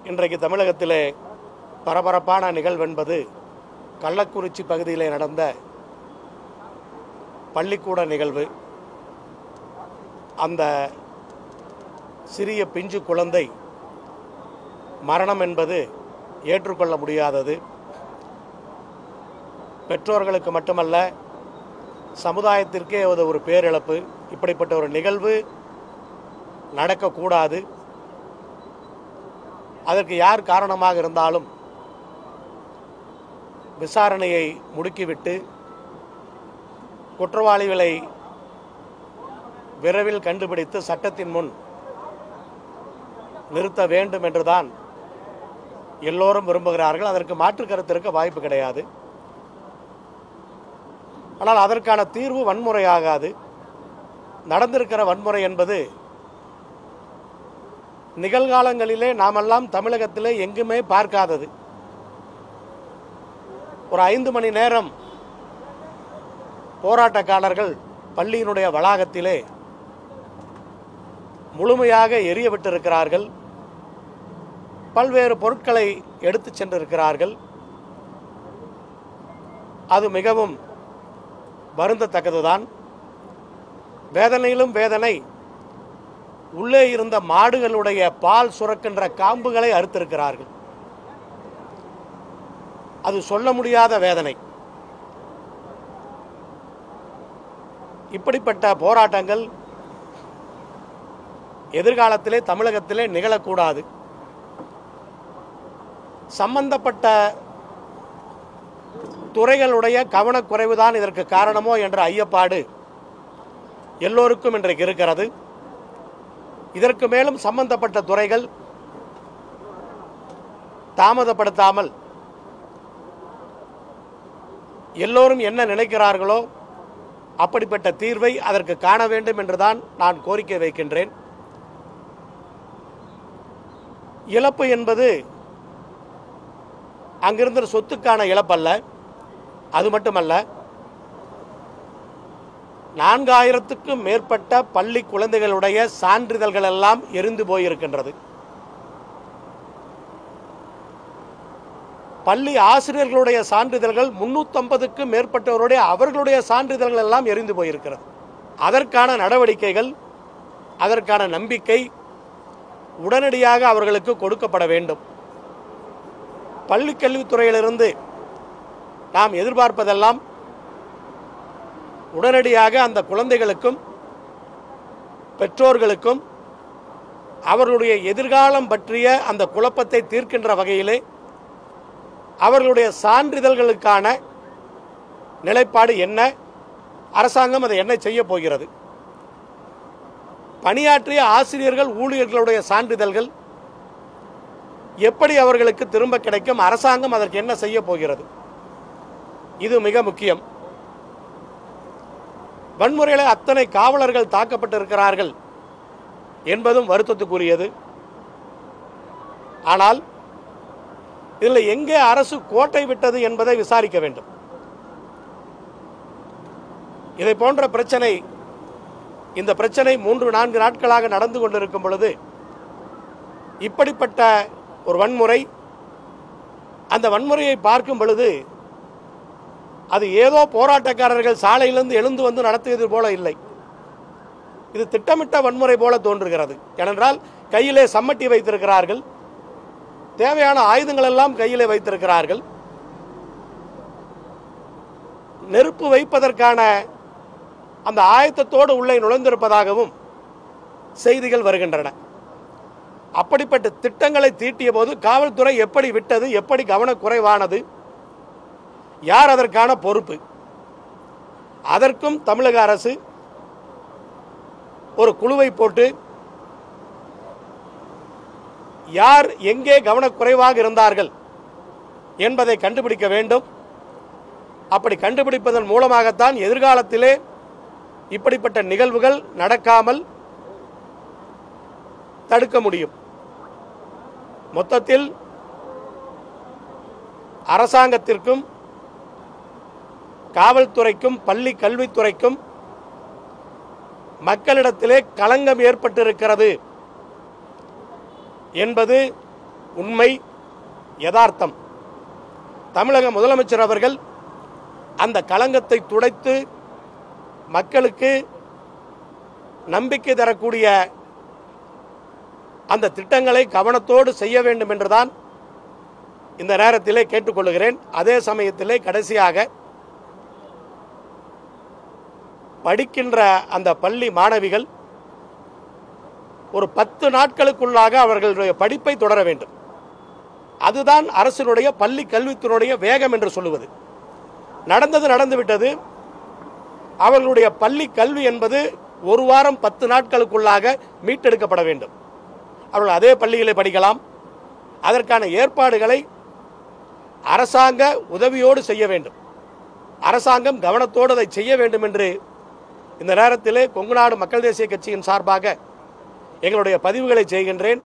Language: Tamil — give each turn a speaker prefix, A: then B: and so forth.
A: இன்றைக்கு தமிழகத்திலே பரபரப்பான நிகழ்வு என்பது கள்ளக்குறிச்சி பகுதியிலே நடந்த பள்ளிக்கூட நிகழ்வு அந்த சிறிய பிஞ்சு குழந்தை மரணம் என்பது ஏற்றுக்கொள்ள முடியாதது பெற்றோர்களுக்கு மட்டுமல்ல சமுதாயத்திற்கே அது ஒரு பேரிழப்பு இப்படிப்பட்ட ஒரு நிகழ்வு நடக்கக்கூடாது அதற்கு யார் காரணமாக இருந்தாலும் விசாரணையை முடுக்கிவிட்டு குற்றவாளிகளை விரைவில் கண்டுபிடித்து சட்டத்தின் முன் நிறுத்த வேண்டும் என்றுதான் எல்லோரும் விரும்புகிறார்கள் அதற்கு மாற்று கருத்து இருக்க வாய்ப்பு கிடையாது ஆனால் அதற்கான தீர்வு வன்முறையாகாது நடந்திருக்கிற வன்முறை என்பது நிகழ்காலங்களிலே நாமெல்லாம் தமிழகத்திலே எங்குமே பார்க்காதது ஒரு ஐந்து மணி நேரம் போராட்டக்காரர்கள் பள்ளியினுடைய வளாகத்திலே முழுமையாக எரிய விட்டிருக்கிறார்கள் பல்வேறு பொருட்களை எடுத்துச் சென்றிருக்கிறார்கள் அது மிகவும் வருந்தத்தக்கதுதான் வேதனையிலும் வேதனை உள்ளே இருந்த மாடுகளுடைய பால் சுரக்கின்ற காம்புகளை அறுத்திருக்கிறார்கள் அது சொல்ல முடியாத வேதனை இப்படிப்பட்ட போராட்டங்கள் எதிர்காலத்திலே தமிழகத்திலே நிகழக்கூடாது சம்பந்தப்பட்ட துறைகளுடைய கவனக்குறைவுதான் இதற்கு காரணமோ என்ற ஐயப்பாடு எல்லோருக்கும் இன்றைக்கு இருக்கிறது இதற்கு மேலும் சம்பந்தப்பட்ட துறைகள் தாமதப்படுத்தாமல் எல்லோரும் என்ன நினைக்கிறார்களோ அப்படிப்பட்ட தீர்வை அதற்கு காண வேண்டும் என்றுதான் நான் கோரிக்கை வைக்கின்றேன் இழப்பு என்பது அங்கிருந்த சொத்துக்கான இழப்பல்ல அது மட்டுமல்ல நான்காயிரத்துக்கும் மேற்பட்ட பள்ளி குழந்தைகளுடைய சான்றிதழ்கள் எல்லாம் எரிந்து போயிருக்கின்றது பள்ளி ஆசிரியர்களுடைய சான்றிதழ்கள் முன்னூத்தம்பதுக்கும் மேற்பட்டவருடைய அவர்களுடைய சான்றிதழ்கள் எல்லாம் எரிந்து போயிருக்கிறது அதற்கான நடவடிக்கைகள் அதற்கான நம்பிக்கை உடனடியாக அவர்களுக்கு கொடுக்கப்பட வேண்டும் பள்ளி கல்வித்துறையிலிருந்து நாம் எதிர்பார்ப்பதெல்லாம் உடனடியாக அந்த குழந்தைகளுக்கும் பெற்றோர்களுக்கும் அவர்களுடைய எதிர்காலம் பற்றிய அந்த குழப்பத்தை தீர்க்கின்ற வகையிலே அவர்களுடைய சான்றிதழ்களுக்கான நிலைப்பாடு என்ன அரசாங்கம் அதை என்ன செய்ய போகிறது பணியாற்றிய ஆசிரியர்கள் ஊழியர்களுடைய சான்றிதழ்கள் எப்படி அவர்களுக்கு திரும்ப கிடைக்கும் அரசாங்கம் அதற்கு என்ன செய்ய போகிறது இது மிக முக்கியம் வன்முறையில் அத்தனை காவலர்கள் தாக்கப்பட்டிருக்கிறார்கள் என்பதும் வருத்தத்துக்குரியது ஆனால் இதில் எங்கே அரசு கோட்டை விட்டது என்பதை விசாரிக்க வேண்டும் இதை போன்ற பிரச்சனை இந்த பிரச்சனை மூன்று நான்கு நாட்களாக நடந்து கொண்டிருக்கும் பொழுது இப்படிப்பட்ட ஒரு வன்முறை அந்த வன்முறையை பார்க்கும் பொழுது அது ஏதோ போராட்டக்காரர்கள் சாலையிலிருந்து எழுந்து வந்து நடத்தியது போல இல்லை இது திட்டமிட்ட வன்முறை போல தோன்றுகிறது ஏனென்றால் கையிலே சம்மட்டி வைத்திருக்கிறார்கள் தேவையான ஆயுதங்கள் எல்லாம் கையிலே வைத்திருக்கிறார்கள் நெருப்பு வைப்பதற்கான அந்த ஆயத்தத்தோடு உள்ளே நுழைந்திருப்பதாகவும் செய்திகள் வருகின்றன அப்படிப்பட்ட திட்டங்களை தீட்டிய போது காவல்துறை எப்படி விட்டது எப்படி கவனக்குறைவானது யார் அதற்கான பொறுப்பு அதற்கும் தமிழக அரசு ஒரு குழுவை போட்டு யார் எங்கே கவனக்குறைவாக இருந்தார்கள் என்பதை கண்டுபிடிக்க வேண்டும் அப்படி கண்டுபிடிப்பதன் மூலமாகத்தான் எதிர்காலத்திலே இப்படிப்பட்ட நிகழ்வுகள் நடக்காமல் தடுக்க முடியும் மொத்தத்தில் அரசாங்கத்திற்கும் காவல்துறைக்கும் பள்ளி கல்வித்துறைக்கும் மக்களிடத்திலே களங்கம் ஏற்பட்டிருக்கிறது என்பது உண்மை யதார்த்தம் தமிழக முதலமைச்சர் அவர்கள் அந்த களங்கத்தை துடைத்து மக்களுக்கு நம்பிக்கை தரக்கூடிய அந்த திட்டங்களை கவனத்தோடு செய்ய வேண்டும் என்றுதான் இந்த நேரத்திலே கேட்டுக்கொள்கிறேன் அதே சமயத்திலே கடைசியாக படிக்கின்ற அந்த பள்ளி மாணவிகள் ஒரு பத்து நாட்களுக்குள்ளாக அவர்களுடைய படிப்பை தொடர வேண்டும் அதுதான் அரசினுடைய பள்ளி கல்வித்துறையுடைய வேகம் என்று சொல்லுவது நடந்தது நடந்துவிட்டது அவர்களுடைய பள்ளி கல்வி என்பது ஒரு வாரம் பத்து நாட்களுக்குள்ளாக மீட்டெடுக்கப்பட வேண்டும் அவர்கள் அதே பள்ளிகளை படிக்கலாம் அதற்கான ஏற்பாடுகளை அரசாங்க உதவியோடு செய்ய வேண்டும் அரசாங்கம் கவனத்தோடு அதை செய்ய வேண்டும் என்று இந்த நேரத்திலே கொங்குநாடு மக்கள் தேசிய கட்சியின் சார்பாக எங்களுடைய பதிவுகளை செய்கின்றேன்